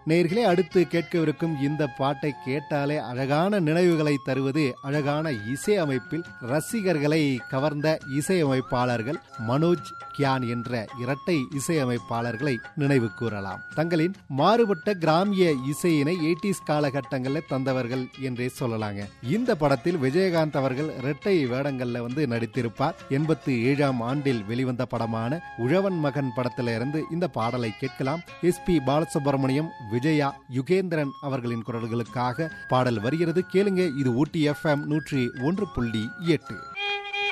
நேர்களே அடுத்து கேட்கவிருக்கும் இந்த பாட்டை கேட்டாலே அழகான நினைவுகளை தருவது அழகான இசை அமைப்பில் ரசிகர்களை கவர்ந்த இசையமைப்பாளர்கள் மனோஜ் கியான் என்ற இரட்டை இசையமைப்பாளர்களை நினைவு கூறலாம் தங்களின் மாறுபட்ட கிராமிய இசையினை எயிட்டிஸ் காலகட்டங்களில் தந்தவர்கள் என்றே சொல்லலாங்க இந்த படத்தில் விஜயகாந்த் அவர்கள் இரட்டை வேடங்கள்ல வந்து நடித்திருப்பார் எண்பத்தி ஏழாம் ஆண்டில் வெளிவந்த படமான உழவன் மகன் படத்தில இருந்து இந்த பாடலை கேட்கலாம் எஸ் பி பாலசுப்ரமணியம் விஜயா யுகேந்திரன் அவர்களின் குரல்களுக்காக பாடல் வருகிறது கேளுங்க இது ஊட்டி எஃப்எம் நூற்றி ஒன்று புள்ளி எட்டு